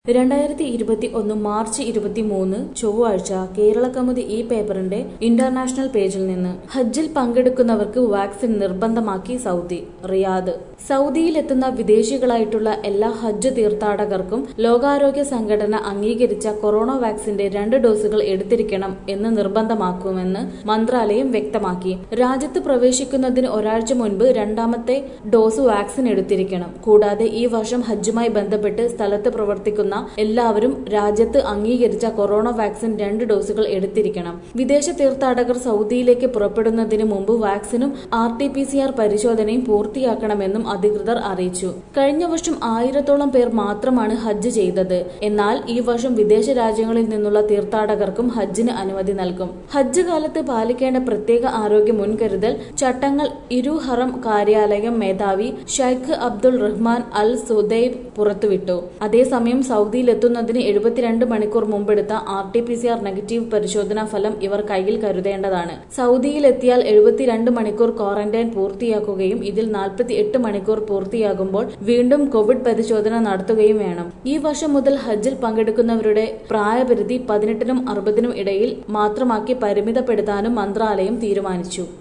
രണ്ടായിരത്തി ഇരുപത്തി ഒന്ന് മാർച്ച് ഇരുപത്തിമൂന്ന് ചൊവ്വാഴ്ച കേരള കൗമുദി ഈ പേപ്പറിന്റെ ഇന്റർനാഷണൽ പേജിൽ നിന്ന് ഹജ്ജിൽ പങ്കെടുക്കുന്നവർക്ക് വാക്സിൻ നിർബന്ധമാക്കി സൗദി റിയാദ് സൗദിയിലെത്തുന്ന വിദേശികളായിട്ടുള്ള എല്ലാ ഹജ്ജ് തീർത്ഥാടകർക്കും ലോകാരോഗ്യ സംഘടന അംഗീകരിച്ച കൊറോണ വാക്സിന്റെ രണ്ട് ഡോസുകൾ എടുത്തിരിക്കണം എന്ന് നിർബന്ധമാക്കുമെന്ന് മന്ത്രാലയം വ്യക്തമാക്കി രാജ്യത്ത് പ്രവേശിക്കുന്നതിന് ഒരാഴ്ച മുൻപ് രണ്ടാമത്തെ ഡോസ് വാക്സിൻ എടുത്തിരിക്കണം കൂടാതെ ഈ വർഷം ഹജ്ജുമായി ബന്ധപ്പെട്ട് സ്ഥലത്ത് പ്രവർത്തിക്കുന്ന എല്ലാവരും രാജ്യത്ത് അംഗീകരിച്ച കൊറോണ വാക്സിൻ രണ്ട് ഡോസുകൾ എടുത്തിരിക്കണം വിദേശ തീർത്ഥാടകർ സൗദിയിലേക്ക് പുറപ്പെടുന്നതിന് മുമ്പ് വാക്സിനും R T P C R പരിശോധനയും പൂർത്തിയാക്കണമെന്നും അധികൃതർ അറിയിച്ചു കഴിഞ്ഞ വർഷം ആയിരത്തോളം പേർ മാത്രമാണ് ഹജ്ജ് ചെയ്തത് എന്നാൽ ഈ വർഷം വിദേശ രാജ്യങ്ങളിൽ നിന്നുള്ള തീർത്ഥാടകർക്കും ഹജ്ജിന് അനുമതി നൽകും ഹജ്ജ് കാലത്ത് പാലിക്കേണ്ട പ്രത്യേക ആരോഗ്യ മുൻകരുതൽ ചട്ടങ്ങൾ ഇരു ഹറം കാര്യാലയം മേധാവി ഷൈഖ് അബ്ദുൾ റഹ്മാൻ അൽ സുദൈബ് പുറത്തുവിട്ടു അതേസമയം സൗദിയിലെത്തുന്നതിന് എഴുപത്തിരണ്ട് മണിക്കൂർ മുമ്പെടുത്ത R T P C R negative പരിശോധനാ ഫലം ഇവർ കയ്യിൽ കരുതേണ്ടതാണ് സൗദിയിലെത്തിയാൽ എഴുപത്തിരണ്ട് മണിക്കൂർ ക്വാറന്റൈൻ പൂർത്തിയാക്കുകയും ഇതിൽ നാൽപ്പത്തി എട്ട് മണിക്കൂർ പൂർത്തിയാകുമ്പോൾ വീണ്ടും കോവിഡ് പരിശോധന നടത്തുകയും വേണം ഈ വർഷം മുതൽ ഹജ്ജിൽ പങ്കെടുക്കുന്നവരുടെ പ്രായപരിധി പതിനെട്ടിനും അറുപതിനും ഇടയിൽ മാത്രമാക്കി പരിമിതപ്പെടുത്താനും മന്ത്രാലയം തീരുമാനിച്ചു